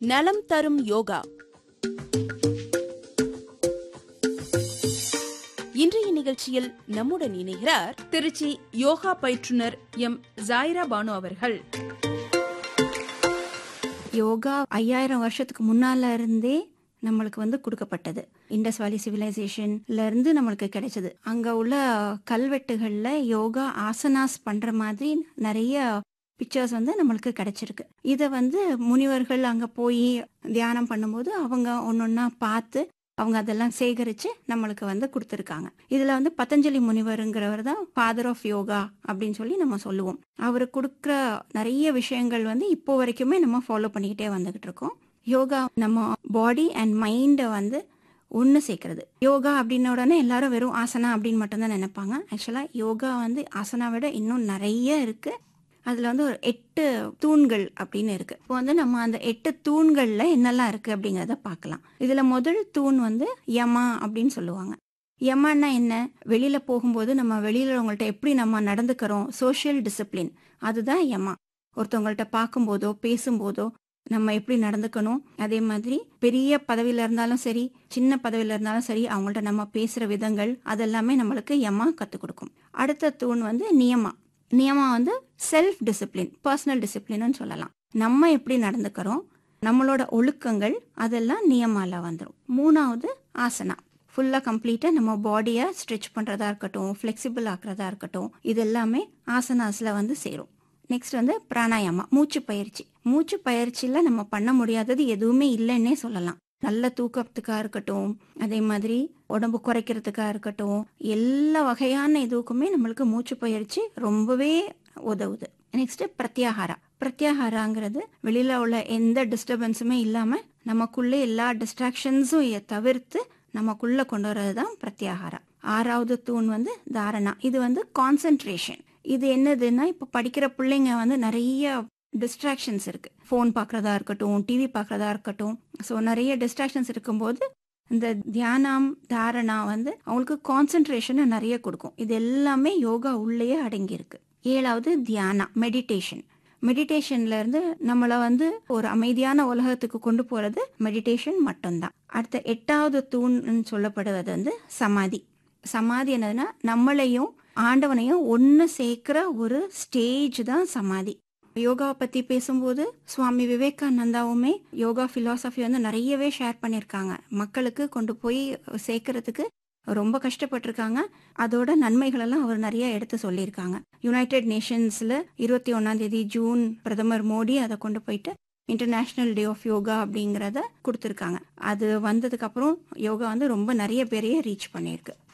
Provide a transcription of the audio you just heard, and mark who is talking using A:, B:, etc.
A: நலம் தரும் யோகா இன்றைய நிகழ்ச்சியில் நம்முடன் இணைகிறார் திருச்சி யோகா பயிற்றுனர் எம் ஜாயிரா பானு அவர்கள்
B: யோகா ஐயாயிரம் வருஷத்துக்கு முன்னால இருந்தே நம்மளுக்கு வந்து கொடுக்கப்பட்டது இண்டஸ் வேலி சிவிலைசேஷன்ல இருந்து நம்மளுக்கு கிடைச்சது அங்க உள்ள கல்வெட்டுகள்ல யோகா ஆசனாஸ் பண்ற மாதிரி நிறைய பிக்சர்ஸ் வந்து நம்மளுக்கு கிடைச்சிருக்கு இதை வந்து முனிவர்கள் அங்க போய் தியானம் பண்ணும்போது அவங்க ஒன்னொன்னா பார்த்து அவங்க அதெல்லாம் சேகரிச்சு நம்மளுக்கு வந்து கொடுத்துருக்காங்க இதுல வந்து பதஞ்சலி முனிவருங்கிறவர் தான் ஃபாதர் ஆஃப் யோகா அப்படின்னு சொல்லி நம்ம சொல்லுவோம் அவர் கொடுக்குற நிறைய விஷயங்கள் வந்து இப்போ வரைக்குமே நம்ம ஃபாலோ பண்ணிக்கிட்டே வந்துகிட்டு இருக்கோம் யோகா நம்ம பாடி அண்ட் மைண்டை வந்து ஒன்று சேர்க்கறது யோகா அப்படின்ன உடனே எல்லாரும் வெறும் ஆசனா அப்படின்னு மட்டும்தான் நினைப்பாங்க ஆக்சுவலாக யோகா வந்து ஆசனா விட இன்னும் நிறைய இருக்கு அதில் வந்து ஒரு எட்டு தூண்கள் அப்படின்னு இருக்கு இப்போ வந்து நம்ம அந்த எட்டு தூண்களில் என்னெல்லாம் இருக்கு அப்படிங்கிறத பார்க்கலாம் இதில் முதல் தூண் வந்து யமா அப்படின்னு சொல்லுவாங்க யமான்னா என்ன வெளியில போகும்போது நம்ம வெளியில உங்கள்ட்ட எப்படி நம்ம நடந்துக்கிறோம் சோஷியல் டிசிப்ளின் அதுதான் யமா ஒருத்தவங்கள்ட்ட பார்க்கும்போதோ பேசும்போதோ நம்ம எப்படி நடந்துக்கணும் அதே மாதிரி பெரிய பதவியில இருந்தாலும் சரி சின்ன பதவியில இருந்தாலும் சரி அவங்கள்ட்ட நம்ம பேசுற விதங்கள் அதெல்லாமே நம்மளுக்கு யமா கற்றுக் கொடுக்கும் அடுத்த தூண் வந்து நியமா நியமா வந்து செல்ஃப் டிசிப்ளின் பர்சனல் டிசிப்ளின்னு சொல்லலாம் நம்ம எப்படி நடந்துக்கிறோம் நம்மளோட ஒழுக்கங்கள் அதெல்லாம் நியமால வந்துடும் மூணாவது ஆசனா ஃபுல்லாக கம்ப்ளீட்டாக நம்ம பாடியை ஸ்ட்ரெச் பண்ணுறதா இருக்கட்டும் ஃப்ளெக்சிபிள் ஆக்குறதா இருக்கட்டும் இது எல்லாமே ஆசனாஸில் வந்து சேரும் நெக்ஸ்ட் வந்து பிராணாயாமா மூச்சு பயிற்சி மூச்சு பயிற்சியில் நம்ம பண்ண முடியாதது எதுவுமே இல்லைன்னே சொல்லலாம் நல்ல தூக்கத்துக்கா இருக்கட்டும் அதே மாதிரி உடம்பு குறைக்கிறதுக்கா இருக்கட்டும் எல்லா வகையான இதுக்குமே நம்மளுக்கு மூச்சு பயிற்சி ரொம்பவே உதவுது நெக்ஸ்ட் பிரத்யாகாரா பிரத்யாகாராங்கிறது வெளியில உள்ள எந்த டிஸ்டர்பன்ஸுமே இல்லாம நமக்குள்ள எல்லா டிஸ்ட்ராக்ஷன்ஸும் தவிர்த்து நமக்குள்ள கொண்டு வர்றது தான் பிரத்யாகாரா ஆறாவது தூண் வந்து தாரணா இது வந்து கான்சென்ட்ரேஷன் இது என்னதுன்னா இப்போ படிக்கிற பிள்ளைங்க வந்து நிறைய டிஸ்ட்ராக்ஷன்ஸ் இருக்கு ஃபோன் பார்க்குறதா இருக்கட்டும் டிவி பார்க்குறதா இருக்கட்டும் ஸோ நிறைய டிஸ்ட்ராக்ஷன்ஸ் இருக்கும்போது இந்த தியானம் தாரணா வந்து அவங்களுக்கு கான்சென்ட்ரேஷனை நிறைய கொடுக்கும் இது எல்லாமே யோகா உள்ளேயே அடங்கியிருக்கு ஏழாவது தியானா மெடிடேஷன் மெடிடேஷன்ல இருந்து நம்மளை வந்து ஒரு அமைதியான உலகத்துக்கு கொண்டு போறது மெடிடேஷன் மட்டும்தான் அடுத்த எட்டாவது தூண் சொல்லப்படுவது வந்து சமாதி சமாதி என்னதுன்னா நம்மளையும் ஆண்டவனையும் ஒன்று சேர்க்கிற ஒரு ஸ்டேஜ் தான் சமாதி யோகாவை பற்றி பேசும்போது சுவாமி விவேகானந்தாவுமே யுனி ஃபிலாசபி வந்து நிறையவே ஷேர் பண்ணியிருக்காங்க மக்களுக்கு கொண்டு போய் சேர்க்கறதுக்கு ரொம்ப கஷ்டப்பட்டிருக்காங்க அதோட நன்மைகள் எல்லாம் அவர் நிறைய எடுத்து சொல்லியிருக்காங்க யுனைடெட் நேஷன்ஸ்ல இருபத்தி ஒன்னாம் தேதி ஜூன் பிரதமர் மோடி அதை கொண்டு போயிட்டு இன்டர்நேஷனல் டே ஆஃப் யோகா அப்படிங்கிறத கொடுத்துருக்காங்க அது வந்ததுக்கு அப்புறம் யோகா வந்து ரொம்ப நிறைய பேரையே ரீச் பண்ணியிருக்கு